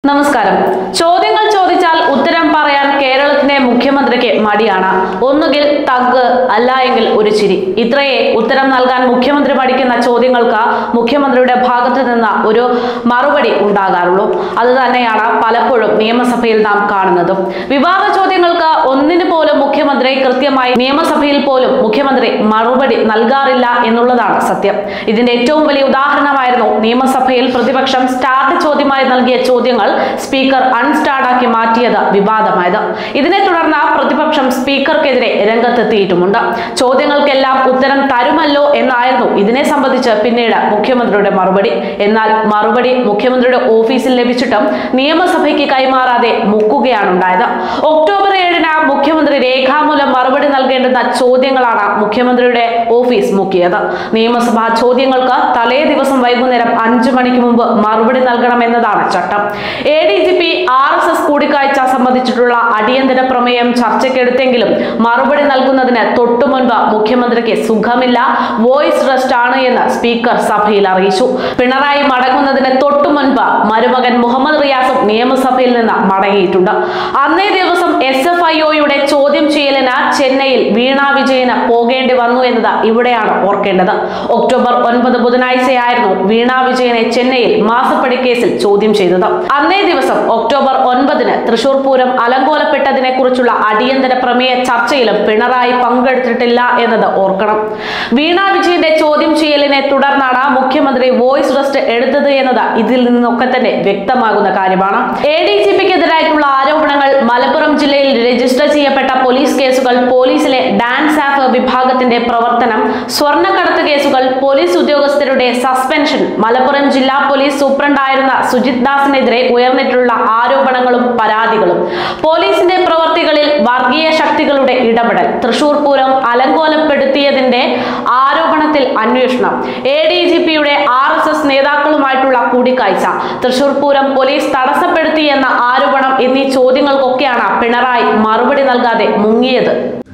നമസ്കാരം ചോദ്യങ്ങൾ ചോദിച്ചാൽ ഉത്തരം പറയാൻ കേരളത്തിന്റെ മുഖ്യമന്ത്രിക്ക് മടിയാണ് ഒന്നുകിൽ തഗ് അല്ല എങ്കിൽ ഒരു ചിരി ഇത്രയേ ഉത്തരം നൽകാൻ മുഖ്യമന്ത്രി പഠിക്കുന്ന ചോദ്യങ്ങൾക്ക് മുഖ്യമന്ത്രിയുടെ ഭാഗത്ത് നിന്ന് ഒരു മറുപടി ഉണ്ടാകാറുള്ളൂ അത് തന്നെയാണ് പലപ്പോഴും നിയമസഭയിൽ നാം കാണുന്നതും വിവാദ ചോദ്യങ്ങൾക്ക് ഒന്നിനു പോലും മുഖ്യമന്ത്രി കൃത്യമായി നിയമസഭയിൽ പോലും മുഖ്യമന്ത്രി മറുപടി നൽകാറില്ല എന്നുള്ളതാണ് സത്യം ഇതിന്റെ ഏറ്റവും വലിയ ഉദാഹരണമായിരുന്നു നിയമസഭയിൽ പ്രതിപക്ഷം സ്റ്റാർട്ട് ചോദ്യമായി നൽകിയ ചോദ്യങ്ങൾ സ്പീക്കർ അൺസ്റ്റാർട്ടാക്കി മാറ്റിയത് വിവാദമായത് ഇതിനെ തുടർന്ന് പ്രതിപക്ഷം സ്പീക്കർക്കെതിരെ രംഗത്തെത്തിയിട്ടുമുണ്ട് ചോദ്യങ്ങൾക്കെല്ലാം ഉത്തരം തരുമല്ലോ എന്നായിരുന്നു ഇതിനെ സംബന്ധിച്ച് പിന്നീട് മുഖ്യമന്ത്രിയുടെ മറുപടി എന്നാൽ മറുപടി മുഖ്യമന്ത്രിയുടെ ഓഫീസിൽ ലഭിച്ചിട്ടും നിയമസഭയ്ക്ക് കൈമാറാതെ മുക്കുകയാണ് ഉണ്ടായത് ഒക്ടോബർ ഏഴിന് മുഖ്യമന്ത്രി രേഖാമൂലം മറുപടി നൽകേണ്ടുന്ന ചോദ്യങ്ങളാണ് മുഖ്യമന്ത്രിയുടെ ഓഫീസ് മുക്കിയത് നിയമസഭാ ചോദ്യങ്ങൾക്ക് തലേ ദിവസം വൈകുന്നേരം അഞ്ചു മണിക്ക് മുമ്പ് മറുപടി നൽകണമെന്നതാണ് ചട്ടം A D G P R S S കൂടിക്കാഴ്ച സംബന്ധിച്ചിട്ടുള്ള അടിയന്തര പ്രമേയം ചർച്ചയ്ക്കെടുത്തെങ്കിലും മറുപടി നൽകുന്നതിന് തൊട്ടു മുൻപ് മുഖ്യമന്ത്രിക്ക് സുഖമില്ല വോയിസ് റെസ്റ്റ് ആണ് എന്ന് സ്പീക്കർ സഭയിൽ അറിയിച്ചു പിണറായി മടങ്ങുന്നതിന് തൊട്ടു മുൻപ് മരുമകൻ മുഹമ്മദ് റിയാസും നിയമസഭയിൽ നിന്ന് മടങ്ങിയിട്ടുണ്ട് അന്നേ ദിവസം എസ് എഫ് ഐ ഒയുടെ ചോദ്യം ചെയ്യലിന് ചെന്നൈയിൽ വീണ വിജയന് പോകേണ്ടി വന്നു എന്നത് ഇവിടെയാണ് ഓർക്കേണ്ടത് ഒക്ടോബർ ഒൻപത് ബുധനാഴ്ചയായിരുന്നു വീണ വിജയനെ ചെന്നൈയിൽ മാസപ്പടി കേസിൽ ചോദ്യം ചെയ്തത് അന്നേ ദിവസം ഒക്ടോബർ ഒൻപതിന് തൃശൂർ പൂരം അലങ്കോലപ്പെട്ടതിനെ കുറിച്ചുള്ള അടിയന്തര പ്രമേയ ചർച്ചയിലും പിണറായി പങ്കെടുത്തിട്ടില്ല എന്നത് ഓർക്കണം വീണ വിജയന്റെ ചോദ്യം ചെയ്യലിനെ തുടർന്നാണ് മുഖ്യമന്ത്രി വോയിസ് റെസ്റ്റ് എടുത്തത് എന്നത് ഇതിൽ നിന്നൊക്കെ തന്നെ വ്യക്തമാകുന്ന കാര്യമാണ് എ ഡി ജി പിക്കെതിരായിട്ടുള്ള ആരോപണങ്ങൾ മലപ്പുറം ജില്ലയിൽ രജിസ്റ്റർ ചെയ്യപ്പെട്ട പോലീസ് കേസുകൾ പോലീസിലെ ഡാൻസ് ആഫ് വിഭാഗത്തിന്റെ പ്രവർത്തനം സ്വർണ്ണക്കടത്ത് കേസുകൾ പോലീസ് ഉദ്യോഗസ്ഥരുടെ സസ്പെൻഷൻ മലപ്പുറം ജില്ലാ പോലീസ് സൂപ്രണ്ടായിരുന്ന സുജിത് ദാസിനെതിരെ ഉയർന്നിട്ടുള്ള ആരോപണങ്ങളും പരാതികളും പോലീസിന്റെ പ്രവർത്തികളിൽ വർഗീയ ശക്തികളുടെ ഇടപെടൽ തൃശൂർ പൂരം അലങ്കോലപ്പെടുത്തിയതിന്റെ ആരോപണത്തിൽ അന്വേഷണം എ ഡി ജി പിയുടെ ആർ എസ് എസ് നേതാക്കളുമായിട്ടുള്ള കൂടിക്കാഴ്ച തൃശൂർ പൂരം പോലീസ് തടസ്സപ്പെടുത്തി എന്ന ആരോപണം എന്നീ ചോദ്യങ്ങൾക്കൊക്കെയാണ് പിണറായി മറുപടി നൽകാതെ മുങ്ങിയത്